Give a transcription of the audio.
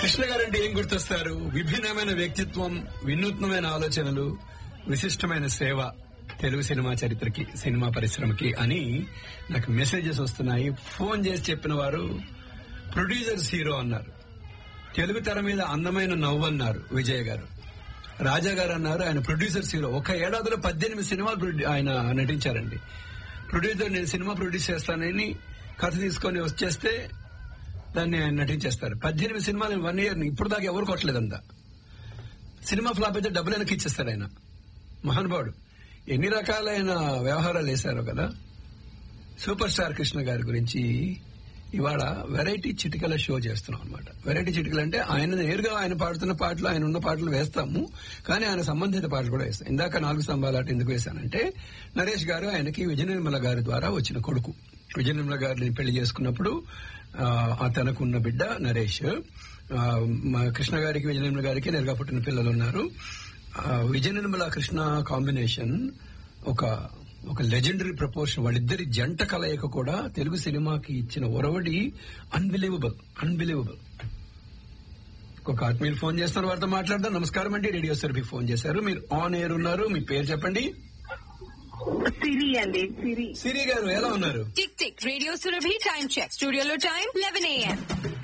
Krishna guarantee ఏం గుర్తొస్తారు విభిన్నమైన వ్యక్తిత్వం వినూత్నమైన ఆలోచనలు విశిష్టమైన సేవ తెలుగు సినిమా చరిత్రకి సినిమా పరిశ్రమకి అని నాకు మెసేజెస్ వస్తున్నాయి ఫోన్ చేసి చెప్పిన వారు ప్రొడ్యూసర్స్ హీరో అన్నారు తెలుగు తెర మీద అందమైన నవ్వు అన్నారు విజయ్ గారు రాజా గారు అన్నారు ఆయన ప్రొడ్యూసర్స్ హీరో ఒక ఏడాదిలో పద్దెనిమిది సినిమాలు ప్రొడ్యూ- ఆయన నటించారండి ప్రొడ్యూసర్ నేను సినిమా ప్రొడ్యూస్ చేస్తానని కథ తీసుకొని వచ్చేస్తే దాన్ని ఆయన నటించేస్తారు పద్దెనిమిది సినిమాలు వన్ ఇయర్ ఇప్పుడు దాకా ఎవరు కొట్టలేదంతా సినిమా ఫ్లాప్ అయితే డబ్బులు వెనక్కి ఇచ్చేస్తారు ఆయన మహానుభావుడు ఎన్ని రకాలైన వ్యవహారాలు వేశారో కదా సూపర్ స్టార్ కృష్ణ గారి గురించి ఇవాళ వెరైటీ చిటికల షో చేస్తున్నాం అనమాట వెరైటీ చిటికలు అంటే ఆయన నేరుగా ఆయన పాడుతున్న పాటలు ఆయన ఉన్న పాటలు వేస్తాము కానీ ఆయన సంబంధిత పాటలు కూడా వేస్తాం ఇందాక నాలుగు స్తంభాలు ఆట ఎందుకు వేశానంటే నరేష్ గారు ఆయనకి విజయ నిర్మల గారి ద్వారా వచ్చిన కొడుకు విజయ నిర్మల గారిని పెళ్లి చేసుకున్నప్పుడు ఆ, ఆ తనకున్న బిడ్డ నరేష్ ఆ, మా కృష్ణ గారికి విజయ నిర్మల గారికి నేరుగా పుట్టిన పిల్లలు ఉన్నారు ఆ, విజయ నిర్మల కృష్ణ కాంబినేషన్ ఒక ఒక లెజెండరీ ప్రపోర్షన్ వాళ్ళిద్దరి జంట కలయిక కూడా తెలుగు సినిమాకి ఇచ్చిన ఒరవడి అన్బిలీవబుల్ అన్బిలీవబుల్ ఒక ఆత్మీయులు ఫోన్ చేస్తున్నారు వారితో మాట్లాడదాం నమస్కారం అండి రేడియో సర్వీకి ఫోన్ చేశారు మీరు ఆన్ ఎయిర్ ఉన్నారు మీ పేరు చెప్పండి సిరి అండి సిరి సిరి గారు ఎలా ఉన్నారు tick tick radio Surabhi time check స్టూడియోలో టైం లెవెన్ ఏఎం